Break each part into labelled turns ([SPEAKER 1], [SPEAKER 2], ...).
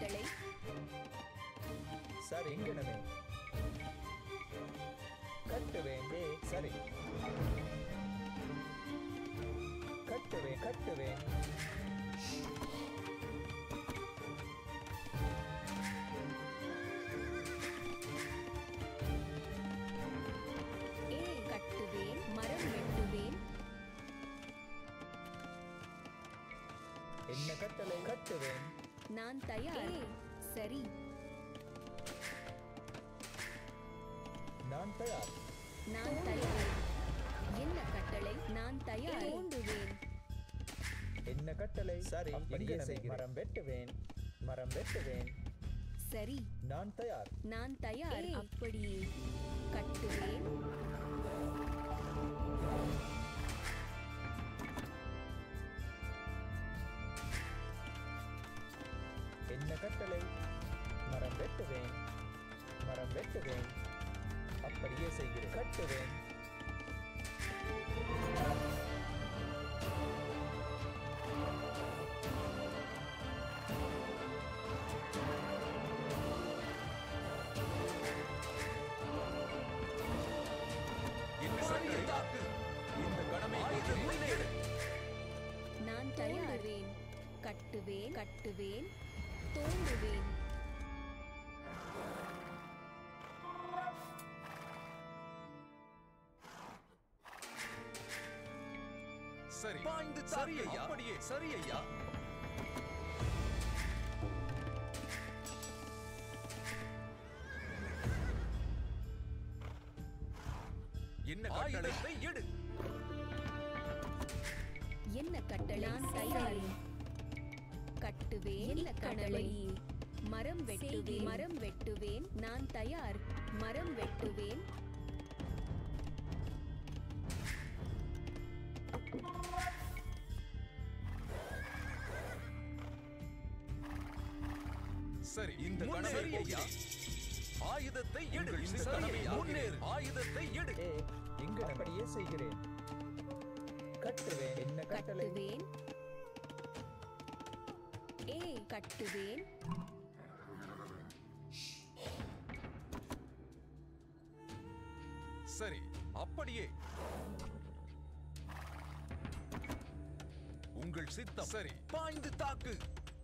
[SPEAKER 1] கட்டளை
[SPEAKER 2] சரி இங்கனமே கட்டுவேன் ஏ சரி கட்டுவேன் கட்டுவேன்
[SPEAKER 1] ஏ கட்டுவேன் மரம் வெட்டுவேன்
[SPEAKER 2] என்ன கட்டளை கட்டுவேன்
[SPEAKER 1] நான் தயார் சரி
[SPEAKER 2] நான் தயார்
[SPEAKER 1] நான் தயார் என்ன கட்டளை நான் தயார் தோண்டுவேன்
[SPEAKER 2] என்ன கட்டளை சரி
[SPEAKER 3] அப்படியே
[SPEAKER 2] இங்கனமே
[SPEAKER 3] செய்கிறேன்.
[SPEAKER 2] மரம் வெட்டுவேன் மரம் வெட்டுவேன்
[SPEAKER 1] சரி
[SPEAKER 2] நான் தயார்
[SPEAKER 1] நான் தயார் அப்படியே கட்டுவேன்
[SPEAKER 2] என்ன கட்டளை மரம் வெட்டுவேன் மரம் வெட்டுவேன் அப்படியே செய்கிறேன் கட்டுவேன்
[SPEAKER 4] இந்த கட்டளை தாக்கு இந்த கடமை முன்னேறு
[SPEAKER 1] நான் தயார்வேன் கட்டுவேன் கட்டுவேன் தோண்டுவேன்
[SPEAKER 4] சரி
[SPEAKER 5] பாய்ந்து
[SPEAKER 4] சரி
[SPEAKER 5] தாக்கு.
[SPEAKER 4] ஐயா
[SPEAKER 5] அப்படியே.
[SPEAKER 4] சரி ஐயா என்ன கட்டளை
[SPEAKER 5] ஆயுதத்தை எடு
[SPEAKER 1] என்ன கட்டளை நான் தயார் கட்டுவேன் என்ன கட்டளை மரம் வெட்டுவேன் மரம் வெட்டுவேன் நான் தயார் மரம் வெட்டுவேன்
[SPEAKER 4] சரி இந்த
[SPEAKER 5] முன்னேறு
[SPEAKER 4] கடமை
[SPEAKER 5] ஐயா. ஆயுதத்தை எடு
[SPEAKER 4] உங்கள்
[SPEAKER 5] இந்த
[SPEAKER 4] சித்தமே
[SPEAKER 5] கடமை
[SPEAKER 4] ஆகிறேன்.
[SPEAKER 5] முன்னேறு ஆயுதத்தை எடு
[SPEAKER 2] ஏ இங்கு அப்படியே செய்கிறேன் கட்டுவேன் என்ன கட்டளை
[SPEAKER 1] கட்டுவேன் ஏ கட்டுவேன்
[SPEAKER 4] சரி அப்படியே உங்கள் சித்தம் சரி
[SPEAKER 5] பாய்ந்து தாக்கு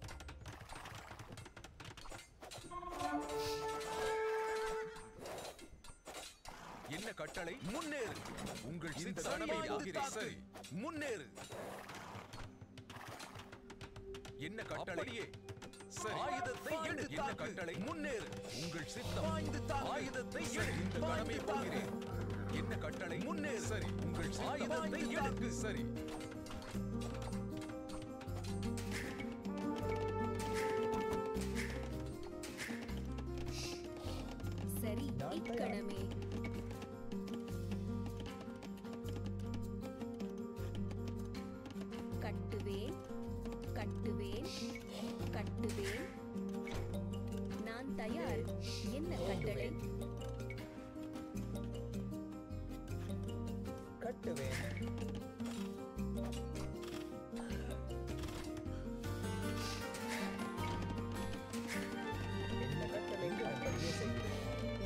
[SPEAKER 4] என்ன கட்டளை
[SPEAKER 5] முன்னேறு
[SPEAKER 4] உங்கள்
[SPEAKER 5] இந்த
[SPEAKER 4] சித்தம்
[SPEAKER 5] கடமை
[SPEAKER 4] பாய்ந்து
[SPEAKER 5] ஆகிறேன்.
[SPEAKER 4] தாக்கு.
[SPEAKER 5] சரி முன்னேறு
[SPEAKER 4] என்ன கட்டளை
[SPEAKER 5] அப்படியே.
[SPEAKER 4] சரி
[SPEAKER 5] ஆயுதத்தை எடு
[SPEAKER 4] என்ன
[SPEAKER 5] தாக்கு.
[SPEAKER 4] கட்டளை
[SPEAKER 5] முன்னேறு
[SPEAKER 4] உங்கள் சித்தம்
[SPEAKER 5] பாய்ந்து தாக்கு.
[SPEAKER 4] ஆயுதத்தை
[SPEAKER 5] சரி,
[SPEAKER 4] எடு இந்த
[SPEAKER 5] பாய்ந்து
[SPEAKER 4] கடமை
[SPEAKER 5] தாக்கு.
[SPEAKER 4] போகிறேன் என்ன கட்டளை
[SPEAKER 5] முன்னேறு.
[SPEAKER 4] சரி உங்கள் சித்தம்
[SPEAKER 5] ஆயுதத்தை
[SPEAKER 4] பாய்ந்து
[SPEAKER 5] எடு.
[SPEAKER 4] தாக்கு. சரி
[SPEAKER 1] சரி
[SPEAKER 2] நான்
[SPEAKER 1] இக்கணமே கட்டுவேன் கட்டுவேன் கட்டுவேன் நான் தயார் என்ன கட்டளை
[SPEAKER 2] கட்டுவேன் என்ன கட்டளை அப்படியே செய்கிறேன்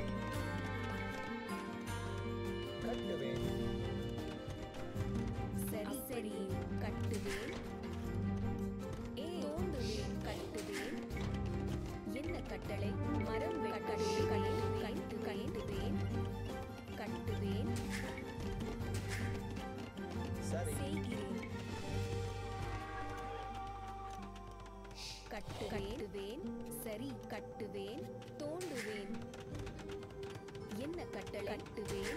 [SPEAKER 2] கட்டுவேன்
[SPEAKER 1] சரி சரி கட்டுவேன் ஏ தோண்டுவேன் கட்டுவேன் என்ன கட்டளை மரம் வெட்டுவேன் கட்டு கட்டுவேன் கட்டுவேன்
[SPEAKER 2] சரி
[SPEAKER 1] செய்கிறேன் கட்டுவேன் சரி கட்டுவேன் தோண்டுவேன் என்ன கட்டளை கட்டுவேன்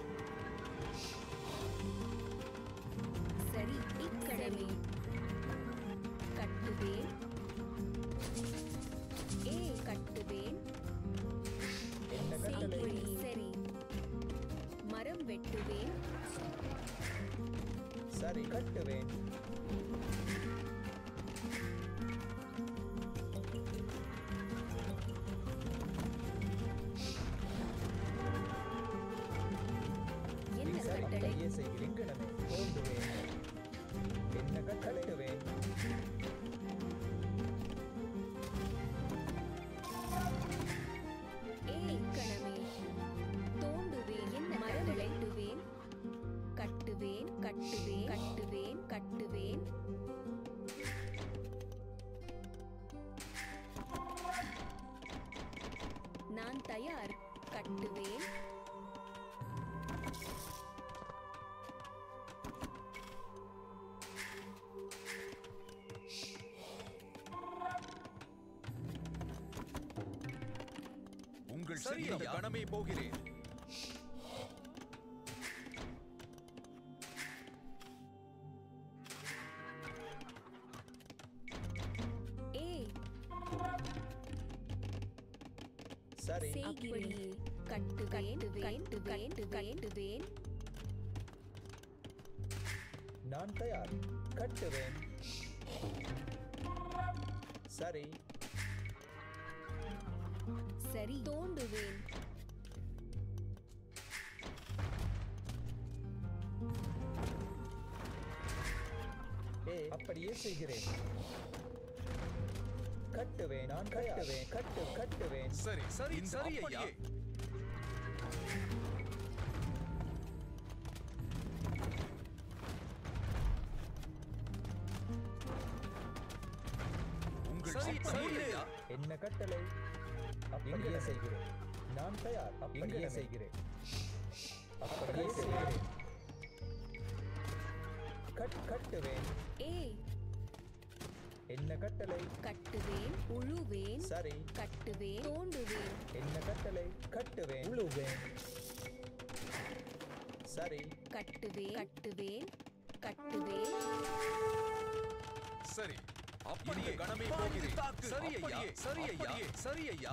[SPEAKER 1] சரி இக்கடமே கட்டுவேன் ஏ கட்டுவேன்
[SPEAKER 2] என்ன கட்டளை
[SPEAKER 1] செய்கிறேன். சரி மரம் வெட்டுவேன்
[SPEAKER 2] சரி கட்டுவேன்
[SPEAKER 1] என்ன
[SPEAKER 2] சரி
[SPEAKER 1] கட்டளை
[SPEAKER 2] அப்படியே செய்கிறேன் கிழமை தோன்றுவேன் என்ன கட்டளைடுவேன்
[SPEAKER 5] உங்கள்
[SPEAKER 4] சரி
[SPEAKER 5] சித்தம்
[SPEAKER 4] ஐயா.
[SPEAKER 5] கணமே போகிறேன்
[SPEAKER 1] ஏ
[SPEAKER 2] சரி
[SPEAKER 1] அப்படியே கட்டுவேன் கட்டுவேன் கட்டுவேன்
[SPEAKER 2] நான் தயார் கட்டுவேன் சரி
[SPEAKER 1] சரி தோண்டுவேன்
[SPEAKER 2] ஏ அப்படியே செய்கிறேன் கட்டுவேன் நான் கட்டுவேன் கட்டு கட்டுவேன்
[SPEAKER 5] சரி
[SPEAKER 4] சரி,
[SPEAKER 5] இந்த
[SPEAKER 4] சரி ஐயா.
[SPEAKER 5] அப்படியே. உங்கள்
[SPEAKER 4] சரி,
[SPEAKER 5] சித்தம்
[SPEAKER 4] சரி
[SPEAKER 5] முன்னேறு.
[SPEAKER 4] ஐயா.
[SPEAKER 2] என்ன கட்டளை அப்படியே செய்கிறேன் நான் தயார் அப்படியே செய்கிறேன் அப்படியே செய்கிறேன் கட் கட்டுவேன்
[SPEAKER 1] ஏ
[SPEAKER 2] என்ன கட்டளை
[SPEAKER 1] கட்டுவேன் உழுவேன்
[SPEAKER 2] சரி
[SPEAKER 1] கட்டுவேன் தோண்டுவேன்
[SPEAKER 2] என்ன கட்டளை கட்டுவேன் உழுவேன் சரி
[SPEAKER 1] கட்டுவேன் கட்டுவேன் கட்டுவேன்
[SPEAKER 4] சரி
[SPEAKER 5] இந்த
[SPEAKER 4] அப்படியே
[SPEAKER 5] கணமே
[SPEAKER 4] பாய்ந்து
[SPEAKER 5] போகிறேன்
[SPEAKER 4] தாக்கு.
[SPEAKER 5] சரி ஐயா
[SPEAKER 4] அப்படியே,
[SPEAKER 5] சரி ஐயா
[SPEAKER 4] அப்படியே.
[SPEAKER 5] சரி ஐயா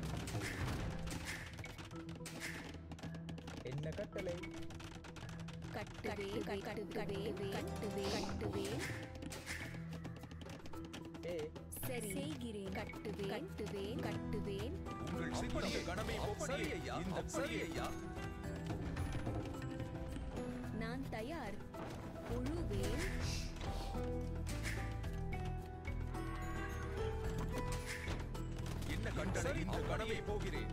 [SPEAKER 2] என்ன கட்டளை
[SPEAKER 1] கட்டுவேன் கட்டுவேன் கட்டுவேன் கட்டுவேன்
[SPEAKER 2] ஏ
[SPEAKER 1] சரி செய்கிறேன் கட்டுவேன் கட்டுவேன் கட்டுவேன்
[SPEAKER 5] உங்கள் சித்தம் இந்த கணமே போ- சரி ஐயா
[SPEAKER 4] இந்த
[SPEAKER 5] சரி ஐயா
[SPEAKER 1] நான் தயார் உழுவேன்
[SPEAKER 5] என்ன கட்டளை இந்த கணமே போகிறேன்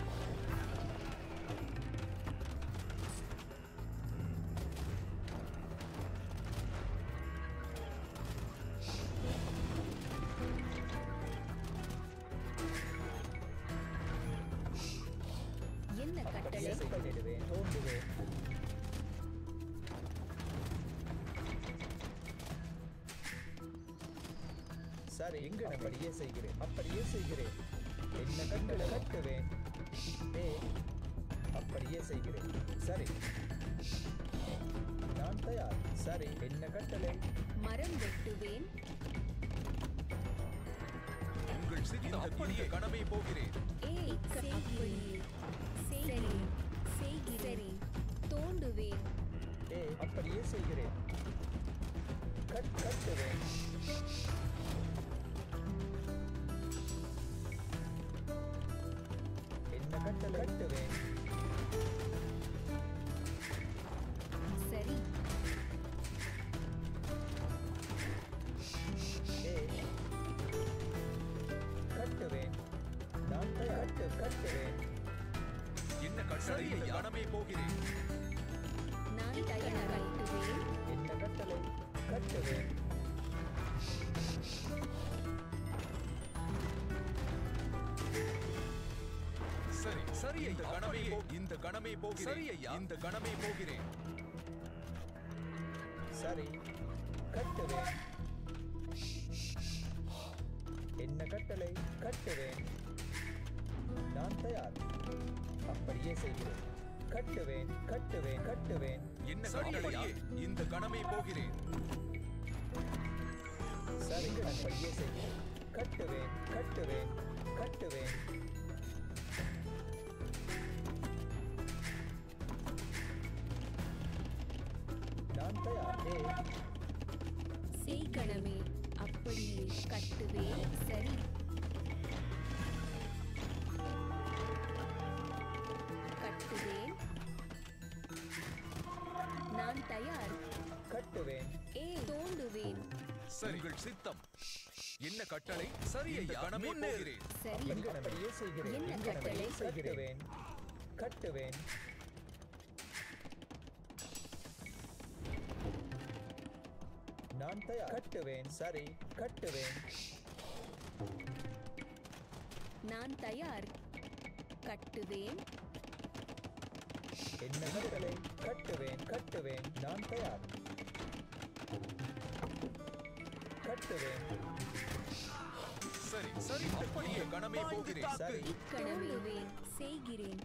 [SPEAKER 1] என்ன
[SPEAKER 2] அப்படியே
[SPEAKER 1] கட்டளை
[SPEAKER 2] பண்ணிடுவேன் தோண்டுவேன் சரி எங்க அப்படியே செய்கிறேன் அப்படியே செய்கிறேன் என்ன கட்டளை கட்டுவேன் ஏ அப்படியே செய்கிறேன் சரி நான் தயார் சரி என்ன கட்டளை
[SPEAKER 1] மரம் வெட்டுவேன்
[SPEAKER 5] உங்கள் சித்தம் அப்படியே கணமே போகிறேன்
[SPEAKER 1] ஏய் செய்கிறேன் சரி செய்கிறேன் தோண்டுவேன்
[SPEAKER 2] ஏ அப்படியே செய்கிறேன் கட் கட்டுவேன் என்ன கட்டளை கட்டுவேன்
[SPEAKER 1] சரி
[SPEAKER 2] ஏ கட்டுவேன் நான் தயார் கட்டு கட்டுவேன்
[SPEAKER 5] என்ன கட்டளை இந்த கணமே போகிறேன்
[SPEAKER 1] நான் தயார் கட்டுவேன்
[SPEAKER 2] என்ன கட்டளை கட்டுவேன்
[SPEAKER 5] சரி
[SPEAKER 4] சரி
[SPEAKER 5] இந்த
[SPEAKER 4] ஐயா.
[SPEAKER 5] கணமே
[SPEAKER 4] அப்படியே.
[SPEAKER 5] போ- இந்த கணமே போகிறேன்
[SPEAKER 4] சரி ஐயா.
[SPEAKER 5] இந்த கணமே போகிறேன்
[SPEAKER 2] சரி கட்டுவேன் என்ன கட்டளை கட்டுவேன் நான் தயார் அப்படியே செய்கிறேன் கட்டுவேன் கட்டுவேன் கட்டுவேன்
[SPEAKER 5] என்ன
[SPEAKER 4] சரி
[SPEAKER 5] கட்டளையா
[SPEAKER 4] ஐயா.
[SPEAKER 5] இந்த கணமே போகிறேன்
[SPEAKER 2] சரி அப்படியே செய்கிறேன் கட்டுவேன் கட்டுவேன் கட்டுவேன் நான் தயார் ஏ
[SPEAKER 1] செய்கணமே அப்படியே கட்டுவேன் சரி கட்டுவேன் நான் தயார்
[SPEAKER 2] கட்டுவேன்
[SPEAKER 1] ஏ தோண்டுவேன்
[SPEAKER 5] சரி உங்கள் சித்தம் என்ன கட்டளை
[SPEAKER 4] சரி
[SPEAKER 5] இந்த
[SPEAKER 4] ஐயா.
[SPEAKER 5] கணமே
[SPEAKER 4] முன்னேறு.
[SPEAKER 5] போகிறேன்
[SPEAKER 1] சரி
[SPEAKER 2] எங்க அப்படியே செய்கிறேன்
[SPEAKER 1] என்ன
[SPEAKER 2] எங்க அப்படியே
[SPEAKER 1] கட்டளை?
[SPEAKER 2] செய்கிறேன் கட்டுவேன் நான் தயார் கட்டுவேன் சரி கட்டுவேன்
[SPEAKER 1] நான் தயார் கட்டுவேன்
[SPEAKER 2] என்ன கட்டளை கட்டுவேன் கட்டுவேன் நான் தயார் கட்டுவேன்
[SPEAKER 5] சரி சரி அப்படியே கணமே போகிறேன்
[SPEAKER 2] சரி
[SPEAKER 1] தோண்டுவேன் செய்கிறேன்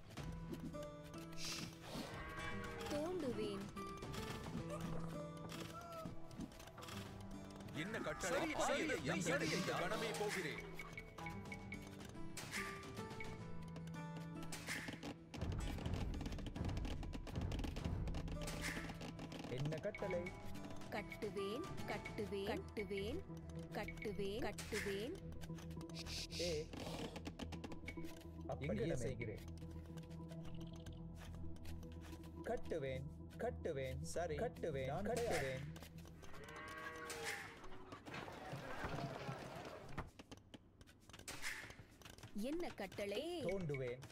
[SPEAKER 1] தோண்டுவேன்
[SPEAKER 5] என்ன கட்டளை
[SPEAKER 4] சரி, சரி,
[SPEAKER 5] ஆயுதத்தை
[SPEAKER 4] ஐயா, சரி,
[SPEAKER 5] எடு. இந்த
[SPEAKER 4] ஐயா.
[SPEAKER 5] கணமே போகிறேன்
[SPEAKER 2] என்ன கட்டளை
[SPEAKER 1] கட்டுவேன் கட்டுவேன் கட்டுவேன் கட்டுவேன் கட்டுவேன்
[SPEAKER 2] ஏ அப்படியே செய்கிறேன் கட்டுவேன் கட்டுவேன் சரி கட்டுவேன் கட்டுவேன்
[SPEAKER 1] என்ன கட்டளை
[SPEAKER 2] தோண்டுவேன்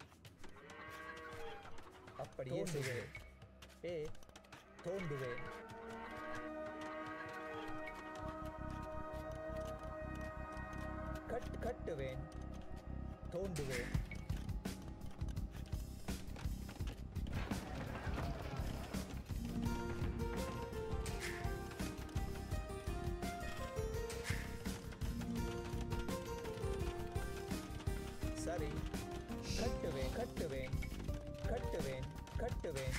[SPEAKER 2] அப்படியே செய்கிறேன் ஏ தோண்டுவேன் கட் கட்டுவேன் தோண்டுவேன் சரி கட்டுவேன் கட்டுவேன் கட்டுவேன் கட்டுவேன்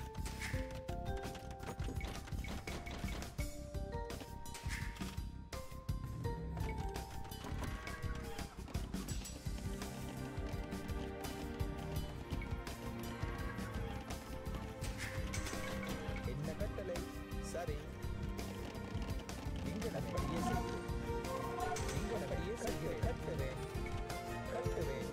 [SPEAKER 2] என்ன கட்டளை சரி இங்கு அப்படியே செய்கிறேன் இங்கு அப்படியே செய்கிறேன் கட்டுவேன் கட்டுவேன்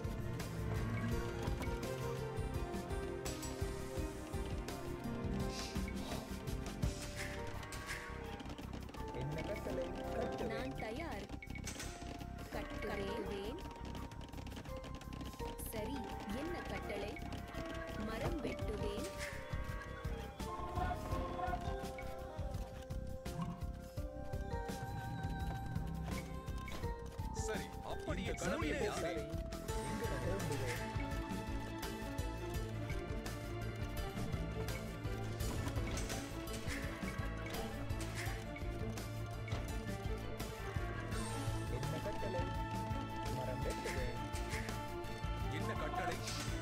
[SPEAKER 2] என்ன கட்டளை கட்டுவேன்
[SPEAKER 1] நான் தயார் கட்டுவேன் சரி என்ன கட்டளை மரம் வெட்டுவேன்
[SPEAKER 5] சரி அப்படியே
[SPEAKER 4] இந்த
[SPEAKER 5] கணமே
[SPEAKER 4] சூழ்நிலை
[SPEAKER 5] போகிறேன்
[SPEAKER 2] சரி இங்கு தோண்டுவேன் என்ன கட்டளை மரம் வெட்டுவேன்
[SPEAKER 5] என்ன கட்டளை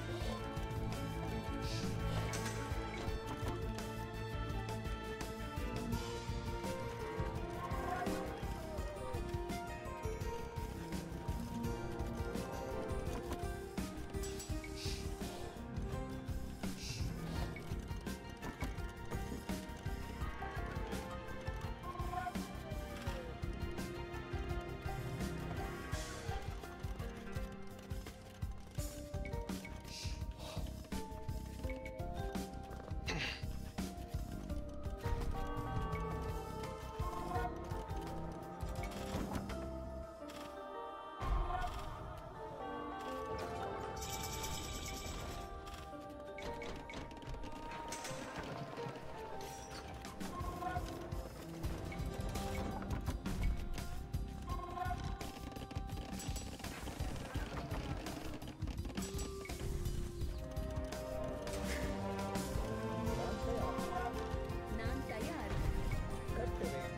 [SPEAKER 2] நான் தயார்
[SPEAKER 1] நான் தயார்
[SPEAKER 2] கட்டுவேன்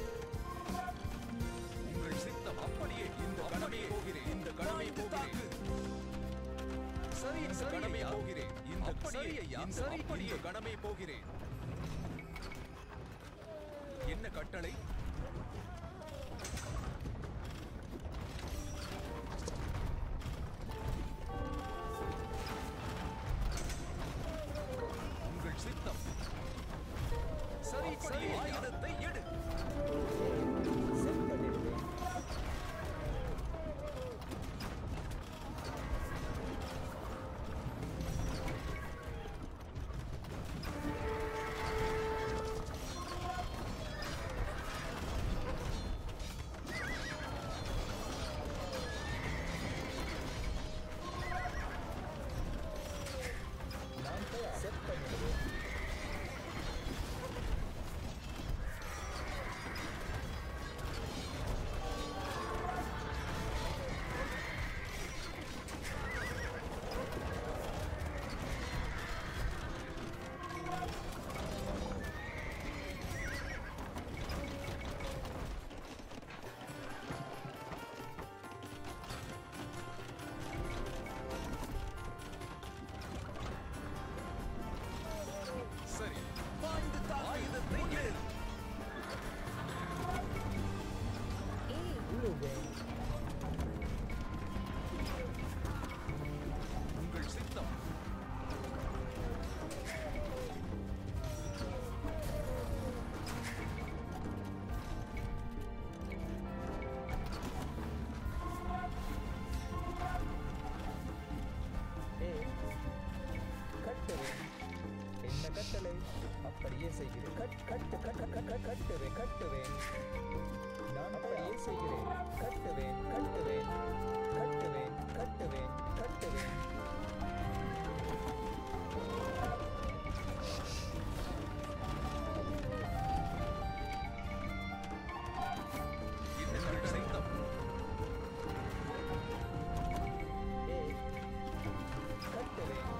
[SPEAKER 5] உங்கள் சித்தம் அப்படியே இந்த கணமே போகிறேன் இந்த கணமே போகிறேன்
[SPEAKER 4] சரி
[SPEAKER 5] இந்த
[SPEAKER 4] சரி
[SPEAKER 5] கணமே
[SPEAKER 4] ஐயா.
[SPEAKER 5] போகிறேன் இந்த
[SPEAKER 4] அப்படியே
[SPEAKER 5] சரி
[SPEAKER 4] ஐயா,
[SPEAKER 5] இந்த
[SPEAKER 4] சரி,
[SPEAKER 5] அப்படியே
[SPEAKER 4] இந்த
[SPEAKER 5] கணமே போகிறேன் என்ன கட்டளை உங்கள் சித்தம்
[SPEAKER 4] சரி
[SPEAKER 5] அப்படியே
[SPEAKER 4] சரி ஐயா.
[SPEAKER 5] ஆயுதத்தை எடு
[SPEAKER 2] செப்பனிடுவேன் கட்டுவேன்
[SPEAKER 5] உங்கள் சித்தம்
[SPEAKER 2] ஏ கட்டுவேன் என்ன கட்டளை அப்படியே செய்கிறேன் கட் கட்டு கட் கட் கட் கட் கட்டுவேன் கட்டுவேன் நான் அப்படியே செய்கிறேன் கட்டுவேன் கட்டுவேன் கட்டுவேன் கட்டுவேன் கட்டுவேன்
[SPEAKER 5] என்ன உங்கள் சித்தம்
[SPEAKER 2] ஏ கட்டுவேன்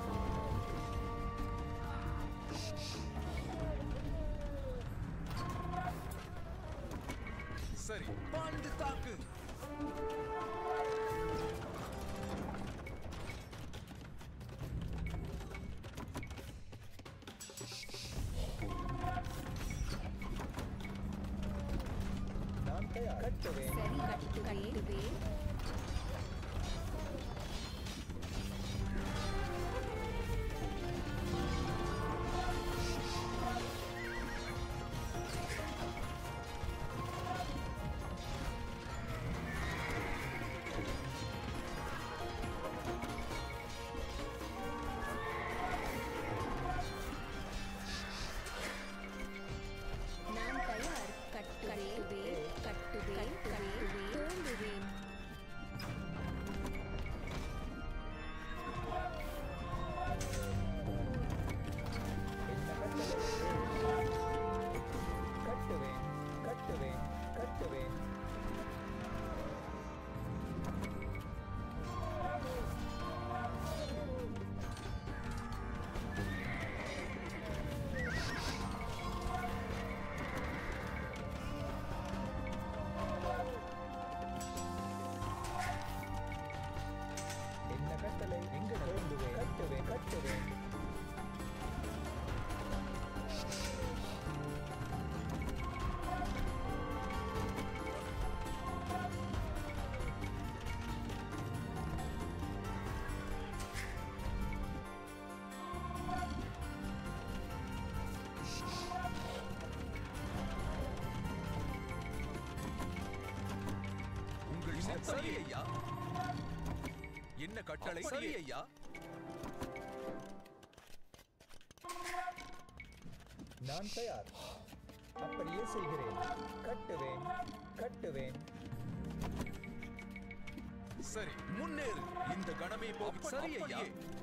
[SPEAKER 5] சரி பாண்டு தாக்கு
[SPEAKER 2] நான் தயார் கட்டுவேன்
[SPEAKER 1] சரி கட்டுவேன் நான் தயார் கட்டுவேன் கட்டுவேன் கட்டுவேன் தோண்டுவேன்
[SPEAKER 2] என்ன கட்டளை கட்டுவேன் கட்டுவேன் கட்டுவேன் என்ன கட்டளை எங்க தோண்டுவேன் கட்டுவேன் கட்டுவேன்
[SPEAKER 5] உங்கள் சித்தம் சரி ஐயா என்ன கட்டளை சரி ஐயா
[SPEAKER 2] நான் தயார் அப்படியே செய்கிறேன் கட்டுவேன் கட்டுவேன்
[SPEAKER 5] சரி முன்னேறு இந்த கணமே போகும் சரி ஐயா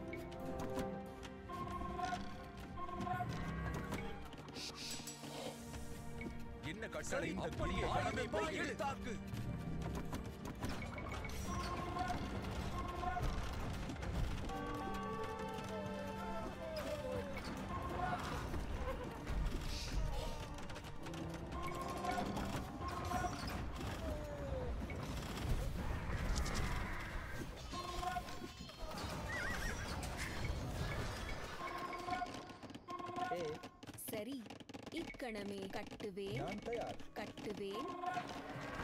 [SPEAKER 5] என்ன கட்டளை இந்த அப்படியே கணமே போகிறது தாக்கு
[SPEAKER 2] ஏ
[SPEAKER 1] சரி இக்கணமே கட்டுவேன்
[SPEAKER 2] நான் தயார்
[SPEAKER 1] கட்டுவேன்